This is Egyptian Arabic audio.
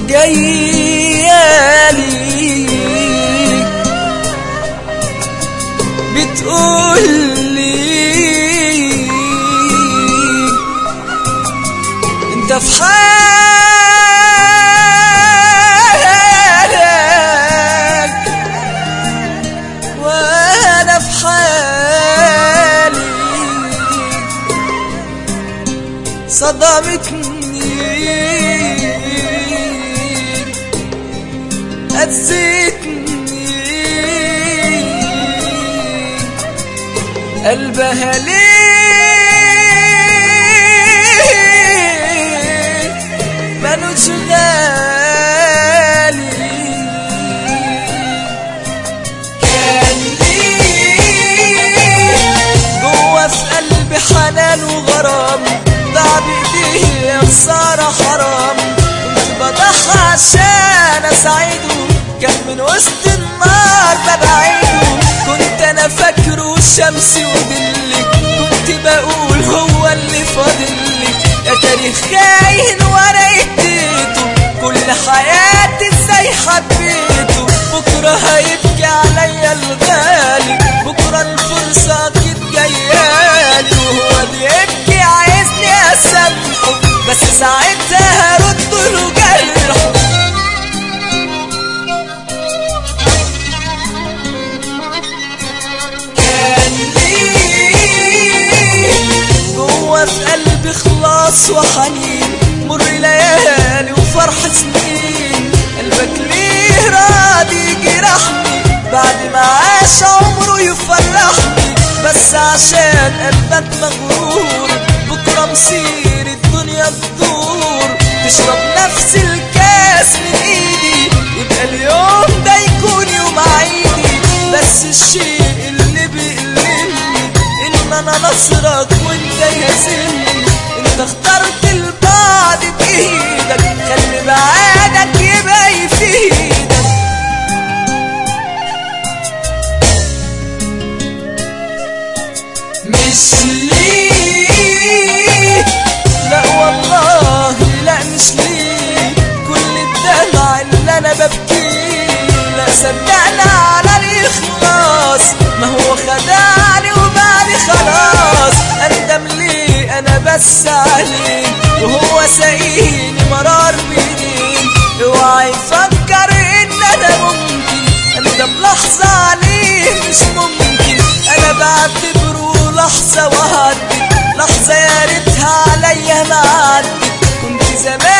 جايالي بتقولي انت في حالك وانا في حالي صدمتني أذيتني قلبها ليه مالوش غالي كان ليه جوا في قلبي حنان وغرام ضاع بايديه يا خسارة حرام كنت بضحى عشان اساعده كان من وسط النار ببعده كنت انا فاكره شمسي وظلي كنت بقول هو اللي فاضلي يا تاريخ خاين وانا اديته كل حياتي ازاي حبيته بكره هيبكي عليا الغالي بكره الفرصه اكيد جايالي وهو بيبكي عايزني اسامحه بس ساعتها هرد له جرحه كان ليه جوا في قلبي خلاص وحنين مر ليالي وفرح سنين قلبك ليه راضي يجرحني بعد ما عاش عمره يفرحني بس عشان قلبك مغرور بكره مصير الدنيا تدور تشرب نفس الكاس من ايدي يبقى اليوم ده يكون يوم عيدي بس الشيء اللي بيقلقني ان انا نصرك وانت يهزمني انت اخترت البعد بايدك خلي بعادك يبقى يفيدك مش ليه لا والله لا مش ليه كل الدمع اللي انا ببكيه لا صدقنا على الاخلاص ما هو خدعني وبعدي خلاص اندم ليه انا بس عليه وهو ساقيني مرار بيدين اوعى يفكر ان انا ممكن اندم لحظة عليه مش ممكن انا بعتبره لحظة وهدت لحظة يا ريتها عليا ما عدت كنت زمان